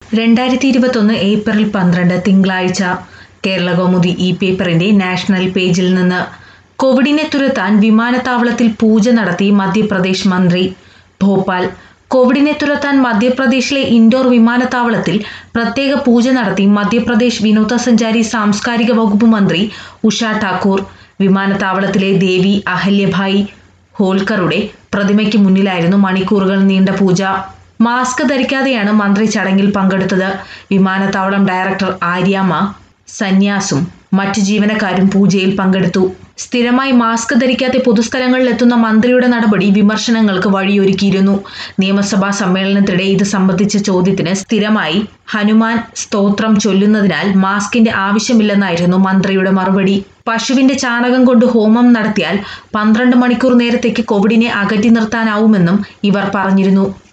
രണ്ടായിരത്തി ഇരുപത്തൊന്ന് ഏപ്രിൽ പന്ത്രണ്ട് തിങ്കളാഴ്ച കേരളകൗമുദി ഈ പേപ്പറിന്റെ നാഷണൽ പേജിൽ നിന്ന് കോവിഡിനെ തുരത്താൻ വിമാനത്താവളത്തിൽ പൂജ നടത്തി മധ്യപ്രദേശ് മന്ത്രി ഭോപ്പാൽ കോവിഡിനെ തുരത്താൻ മധ്യപ്രദേശിലെ ഇൻഡോർ വിമാനത്താവളത്തിൽ പ്രത്യേക പൂജ നടത്തി മധ്യപ്രദേശ് വിനോദസഞ്ചാരി സാംസ്കാരിക വകുപ്പ് മന്ത്രി ഉഷ ഠാക്കൂർ വിമാനത്താവളത്തിലെ ദേവി അഹല്യഭായ് ഹോൾക്കറുടെ പ്രതിമയ്ക്ക് മുന്നിലായിരുന്നു മണിക്കൂറുകൾ നീണ്ട പൂജ മാസ്ക് ധരിക്കാതെയാണ് മന്ത്രി ചടങ്ങിൽ പങ്കെടുത്തത് വിമാനത്താവളം ഡയറക്ടർ ആര്യാമ്മ സന്യാസും മറ്റ് ജീവനക്കാരും പൂജയിൽ പങ്കെടുത്തു സ്ഥിരമായി മാസ്ക് ധരിക്കാതെ പൊതുസ്ഥലങ്ങളിലെത്തുന്ന മന്ത്രിയുടെ നടപടി വിമർശനങ്ങൾക്ക് വഴിയൊരുക്കിയിരുന്നു നിയമസഭാ സമ്മേളനത്തിനിടെ ഇത് സംബന്ധിച്ച ചോദ്യത്തിന് സ്ഥിരമായി ഹനുമാൻ സ്തോത്രം ചൊല്ലുന്നതിനാൽ മാസ്കിന്റെ ആവശ്യമില്ലെന്നായിരുന്നു മന്ത്രിയുടെ മറുപടി പശുവിന്റെ ചാണകം കൊണ്ട് ഹോമം നടത്തിയാൽ പന്ത്രണ്ട് മണിക്കൂർ നേരത്തേക്ക് കോവിഡിനെ അകറ്റി നിർത്താനാവുമെന്നും ഇവർ പറഞ്ഞിരുന്നു